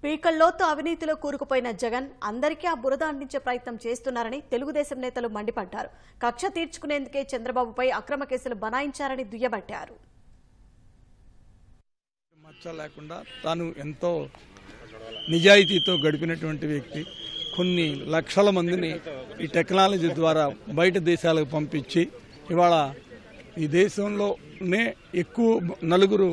పీకల్లోతు అవినీతిలో కూరుకుపోయిన జగన్ అందరికీ ఆ బురద అందించే ప్రయత్నం చేస్తున్నారని తెలుగుదేశం నేతలు మండిపడ్డారు కక్ష తీర్చుకునేందుకే చంద్రబాబుపై అక్రమ కేసులు బనాయించారని దుయ్యబట్టారు మచ్చ లేకుండా తాను ఎంతో నిజాయితీతో గడిపినటువంటి వ్యక్తి కొన్ని లక్షల మందిని ఈ టెక్నాలజీ ద్వారా బయట దేశాలకు పంపించి ఇవాళ ఈ దేశంలోనే ఎక్కువ నలుగురు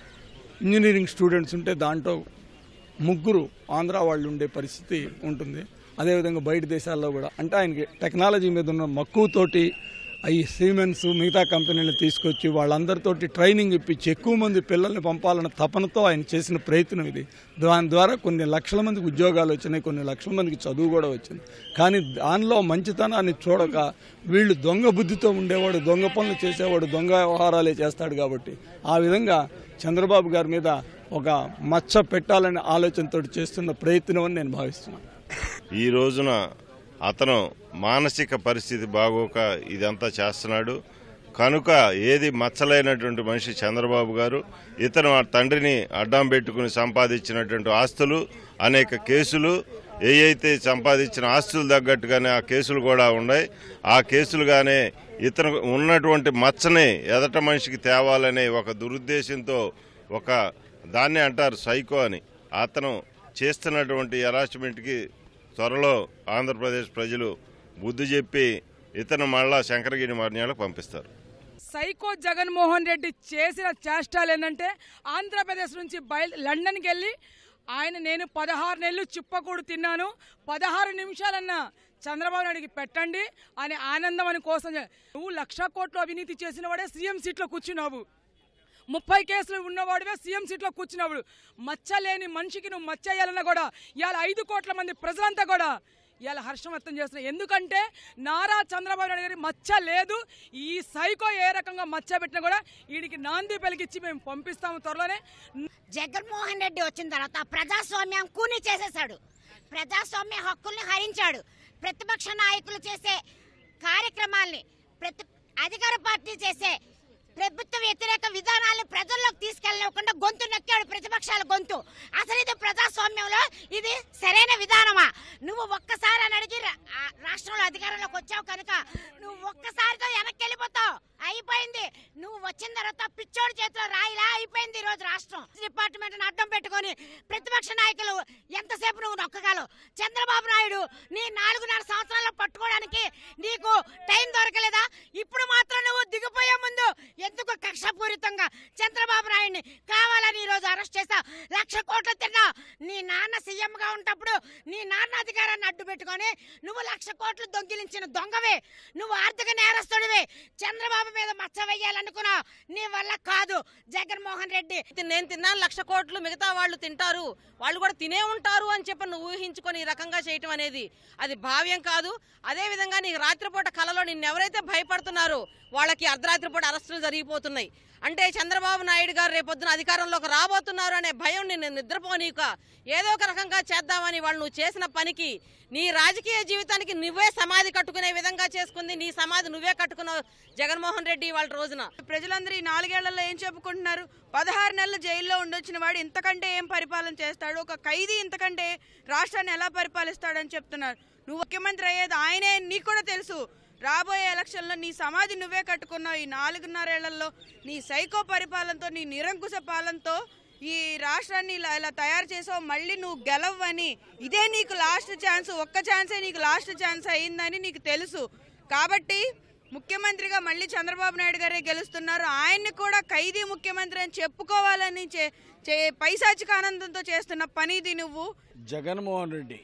ఇంజనీరింగ్ స్టూడెంట్స్ ఉంటే దాంట్లో ముగ్గురు ఆంధ్ర వాళ్ళు ఉండే పరిస్థితి ఉంటుంది అదేవిధంగా బయట దేశాల్లో కూడా అంటే ఆయనకి టెక్నాలజీ మీద ఉన్న మక్కువతోటి ఈ సీమెన్స్ మిగతా కంపెనీలు తీసుకొచ్చి వాళ్ళందరితోటి ట్రైనింగ్ ఇప్పించి ఎక్కువ మంది పిల్లల్ని పంపాలన్న తపనతో ఆయన చేసిన ప్రయత్నం ఇది దాని ద్వారా కొన్ని లక్షల మందికి ఉద్యోగాలు వచ్చినాయి కొన్ని లక్షల మందికి చదువు కూడా వచ్చింది కానీ దానిలో మంచితనాన్ని చూడక వీళ్ళు దొంగ బుద్ధితో ఉండేవాడు దొంగ పనులు చేసేవాడు దొంగ వ్యవహారాలే చేస్తాడు కాబట్టి ఆ విధంగా చంద్రబాబు గారి మీద ఒక మచ్చ పెట్టాలనే ఆలోచనతో చేస్తున్న ప్రయత్నం అని నేను భావిస్తున్నాను ఈ రోజున అతను మానసిక పరిస్థితి బాగోక ఇదంతా చేస్తున్నాడు కనుక ఏది మచ్చలైనటువంటి మనిషి చంద్రబాబు గారు ఇతను ఆ తండ్రిని అడ్డం పెట్టుకుని సంపాదించినటువంటి ఆస్తులు అనేక కేసులు ఏ అయితే సంపాదించిన ఆస్తులు తగ్గట్టుగానే ఆ కేసులు కూడా ఉన్నాయి ఆ కేసులుగానే ఇతను ఉన్నటువంటి మచ్చని ఎదట మనిషికి తేవాలనే ఒక దురుద్దేశంతో ఒక దాన్ని అంటారు సైకో అని అతను చేస్తున్నటువంటి హెరాస్మెంట్కి త్వరలో ఆంధ్రప్రదేశ్ ప్రజలు బుద్ధి చెప్పి ఇతను మళ్ళా శంకరగిరి మరణ్యాలకు పంపిస్తారు సైకో జగన్మోహన్ రెడ్డి చేసిన చేష్టాలు ఏంటంటే ఆంధ్రప్రదేశ్ నుంచి బయలు లండన్కి వెళ్ళి ఆయన నేను పదహారు నెలలు చిప్పకూడు తిన్నాను పదహారు నిమిషాలన్నా చంద్రబాబు నాయుడికి పెట్టండి అని ఆనందం అని కోసం చే- నువ్వు లక్ష కోట్లు అవినీతి చేసిన వాడే సీఎం సీట్లో కూర్చున్నావు ముప్పై కేసులు ఉన్నవాడివే సీఎం సీట్లో కూర్చున్నావు మచ్చ లేని మనిషికి నువ్వు మచ్చ వేయాలన్నా కూడా ఇవాళ ఐదు కోట్ల మంది ప్రజలంతా కూడా ఇవాళ హర్షం వ్యక్తం చేస్తున్నారు ఎందుకంటే నారా చంద్రబాబు నాయుడు గారి మచ్చ లేదు ఈ సైకో ఏ రకంగా మచ్చ పెట్టినా కూడా వీడికి నాంది పలికిచ్చి మేము పంపిస్తాము త్వరలోనే జగన్మోహన్ రెడ్డి వచ్చిన తర్వాత ప్రజాస్వామ్యం కూని చేసేశాడు ప్రజాస్వామ్య హక్కుల్ని హరించాడు ప్రతిపక్ష నాయకులు చేసే కార్యక్రమాల్ని ప్రతి అధికార పార్టీ చేసే ప్రభుత్వ వ్యతిరేక విధానాలను ప్రజల్లోకి తీసుకెళ్ళకుండా గొంతు నొక్కాడు ప్రతిపక్షాల గొంతు అసలు ఇది ప్రజాస్వామ్యంలో ఇది సరైన విధానమా నువ్వు ఒక్కసారి అని అడిగి రా- ఆ రాష్ట్రంలో అధికారంలోకి వచ్చావు కనుక నువ్వు ఒక్కసారితో వెనక్కి వెళ్ళిపోతావు అయిపోయింది నువ్వు వచ్చిన తర్వాత పిచ్చోడి చేతిలో రాయిలా అయిపోయింది ఈ రోజు రాష్ట్రం డిపార్ట్మెంట్ అడ్డం పెట్టుకొని ప్రతిపక్ష నాయకులు ఎంతసేపు నువ్వు నొక్కగలవు చంద్రబాబు నాయుడు నీ నాలుగున్నర సంవత్సరాల్లో పట్టుకోవడానికి నీకు టైం దొరకలేదా ఇప్పుడు మాత్రం నువ్వు దిగిపోయే ముందు ఎందుకు కక్షపూరితంగా చంద్రబాబు నాయుడిని కావాలని ఈ రోజు అరెస్ట్ చేశావు లక్ష కోట్లు తిన్నా నీ నాన్న సీఎం గా ఉన్నప్పుడు నీ నాన్న అధికారాన్ని అడ్డు పెట్టుకొని నువ్వు లక్ష కోట్లు దొంగిలించిన దొంగవే నువ్వు ఆర్థిక నేరస్తుడివి చంద్రబాబు మీద మచ్చ వేయాలనుకున్నావు నీ వల్ల కాదు జగన్మోహన్ రెడ్డి ఇది నేను తిన్నాను లక్ష కోట్లు మిగతా వాళ్ళు తింటారు వాళ్ళు కూడా తినే ఉంటారు అని చెప్పి నువ్వు ఊహించుకొని ఈ రకంగా చేయటం అనేది అది భావ్యం కాదు అదే విధంగా నీకు రాత్రిపూట కలలో నిన్ను ఎవరైతే భయపడుతున్నారో వాళ్ళకి అర్ధరాత్రి పూట అరెస్టులు జరిగిపోతున్నాయి అంటే చంద్రబాబు నాయుడు గారు రేపొద్దున అధికారంలోకి రాబోతున్నారు అనే భయం నిన్ను నిద్రపోనీక ఏదో ఒక రకంగా చేద్దామని వాళ్ళు నువ్వు చేసిన పనికి నీ రాజకీయ జీవితానికి నువ్వే సమాధి కట్టుకునే విధంగా చేసుకుంది నీ సమాధి నువ్వే కట్టుకున్నావు జగన్మోహన్ రెడ్డి వాళ్ళ రోజున ప్రజలందరూ ఈ నాలుగేళ్లలో ఏం చెప్పుకుంటున్నారు పదహారు నెలలు జైల్లో ఉండొచ్చిన వాడు ఇంతకంటే ఏం పరిపాలన చేస్తాడు ఒక ఖైదీ ఇంతకంటే రాష్ట్రాన్ని ఎలా పరిపాలిస్తాడని చెప్తున్నారు నువ్వు ముఖ్యమంత్రి అయ్యేది ఆయనే నీకు కూడా తెలుసు రాబోయే ఎలక్షన్లో నీ సమాధి నువ్వే కట్టుకున్నావు ఈ నాలుగున్నరేళ్లలో నీ సైకో పరిపాలనతో నీ నిరంకుశ పాలనతో ఈ రాష్ట్రాన్ని ఇలా ఇలా తయారు చేసావు మళ్ళీ నువ్వు గెలవని ఇదే నీకు లాస్ట్ ఛాన్స్ ఒక్క ఛాన్సే నీకు లాస్ట్ ఛాన్స్ అయిందని నీకు తెలుసు కాబట్టి ముఖ్యమంత్రిగా మళ్ళీ చంద్రబాబు నాయుడు గారే గెలుస్తున్నారు ఆయన్ని కూడా ఖైదీ ముఖ్యమంత్రి అని చెప్పుకోవాలని చే- చే- పైశాచిక ఆనందంతో చేస్తున్న పని ఇది నువ్వు జగన్మోహన్ రెడ్డి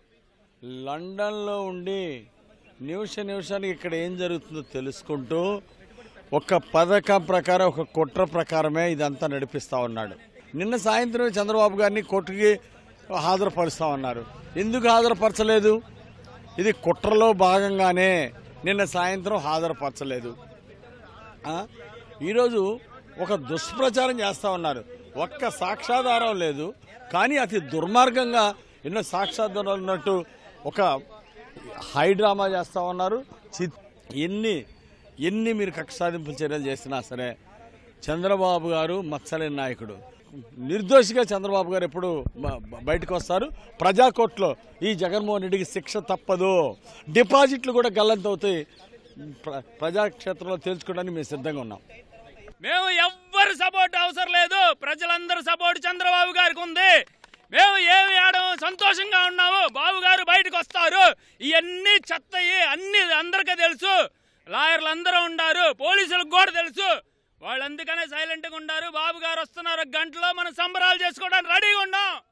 లండన్లో ఉండి నిమిష నిమిషానికి ఇక్కడ ఏం జరుగుతుందో తెలుసుకుంటూ ఒక పథకం ప్రకారం ఒక కుట్ర ప్రకారమే ఇదంతా నడిపిస్తా ఉన్నాడు నిన్న సాయంత్రం చంద్రబాబు గారిని కోర్టుకి హాజరుపరుస్తా ఉన్నారు ఎందుకు హాజరుపరచలేదు ఇది కుట్రలో భాగంగానే నిన్న సాయంత్రం హాజరుపరచలేదు ఆ? ఈరోజు ఒక దుష్ప్రచారం చేస్తా ఉన్నారు ఒక్క సాక్ష్యాధారం లేదు కానీ అతి దుర్మార్గంగా ఎన్నో సాక్ష్యాధారాలు ఉన్నట్టు ఒక హై డ్రామా చేస్తా ఉన్నారు చి- ఎన్ని ఎన్ని మీరు కక్ష సాధింపు చర్యలు చేసినా సరే చంద్రబాబు గారు మత్సలేని నాయకుడు నిర్దోషిగా చంద్రబాబు గారు ఎప్పుడు బ- బ- బయటకు వస్తారు ప్రజా కోర్టులో ఈ జగన్మోహన్ రెడ్డికి శిక్ష తప్పదు డిపాజిట్లు కూడా గల్లంతవుతాయి ప్ర- ప్రజాక్షేత్రంలో తేల్చుకోవడానికి మేము సిద్ధంగా ఉన్నాం మేము ఎవ్వరు సపోర్ట్ అవసరం లేదు ప్రజలందరూ సపోర్ట్ చంద్రబాబు గారికి ఉంది మేము ఏమి ఆడం సంతోషంగా ఉన్నాము బాబు గారు బయటకు వస్తారు ఇవన్నీ చెత్తయి అన్ని అందరికీ తెలుసు లాయర్లు అందరూ ఉన్నారు పోలీసులకు కూడా తెలుసు వాళ్ళు అందుకనే సైలెంట్గా ఉన్నారు బాబు గారు వస్తున్నారు ఒక గంటలో మనం సంబరాలు చేసుకోవడానికి రెడీగా ఉన్నాం